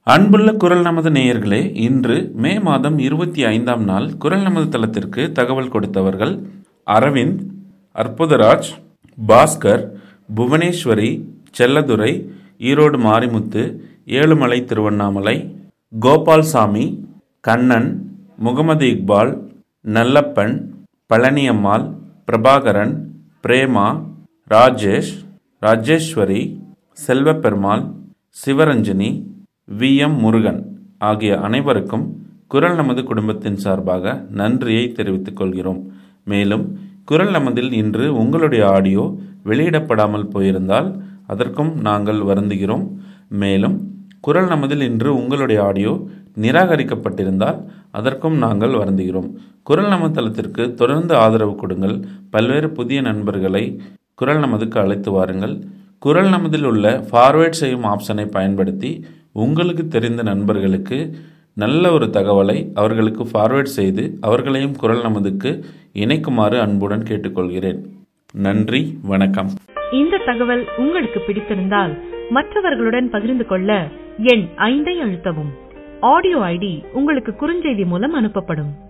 அன்புள்ள குரல் நமது நேயர்களே இன்று மே மாதம் இருபத்தி ஐந்தாம் நாள் குரல் நமது தளத்திற்கு தகவல் கொடுத்தவர்கள் அரவிந்த் அற்புதராஜ் பாஸ்கர் புவனேஸ்வரி செல்லதுரை ஈரோடு மாரிமுத்து ஏழுமலை திருவண்ணாமலை கோபால்சாமி கண்ணன் முகமது இக்பால் நல்லப்பன் பழனியம்மாள் பிரபாகரன் பிரேமா ராஜேஷ் ராஜேஸ்வரி செல்வப்பெருமாள் சிவரஞ்சனி வி எம் முருகன் ஆகிய அனைவருக்கும் குரல் நமது குடும்பத்தின் சார்பாக நன்றியை தெரிவித்துக் கொள்கிறோம் மேலும் குரல் நமதில் இன்று உங்களுடைய ஆடியோ வெளியிடப்படாமல் போயிருந்தால் அதற்கும் நாங்கள் வருந்துகிறோம் மேலும் குரல் நமதில் இன்று உங்களுடைய ஆடியோ நிராகரிக்கப்பட்டிருந்தால் அதற்கும் நாங்கள் வருந்துகிறோம் குரல் நமது தளத்திற்கு தொடர்ந்து ஆதரவு கொடுங்கள் பல்வேறு புதிய நண்பர்களை குரல் நமதுக்கு அழைத்து வாருங்கள் குரல் நமதில் உள்ள ஃபார்வேர்ட் செய்யும் ஆப்ஷனை பயன்படுத்தி உங்களுக்கு தெரிந்த நண்பர்களுக்கு நல்ல ஒரு தகவலை அவர்களுக்கு ஃபார்வேர்ட் செய்து அவர்களையும் குரல் நமதுக்கு இணைக்குமாறு அன்புடன் கேட்டுக்கொள்கிறேன் நன்றி வணக்கம் இந்த தகவல் உங்களுக்கு பிடித்திருந்தால் மற்றவர்களுடன் பகிர்ந்து கொள்ள எண் ஐந்தை அழுத்தவும் ஆடியோ ஐடி உங்களுக்கு குறுஞ்செய்தி மூலம் அனுப்பப்படும்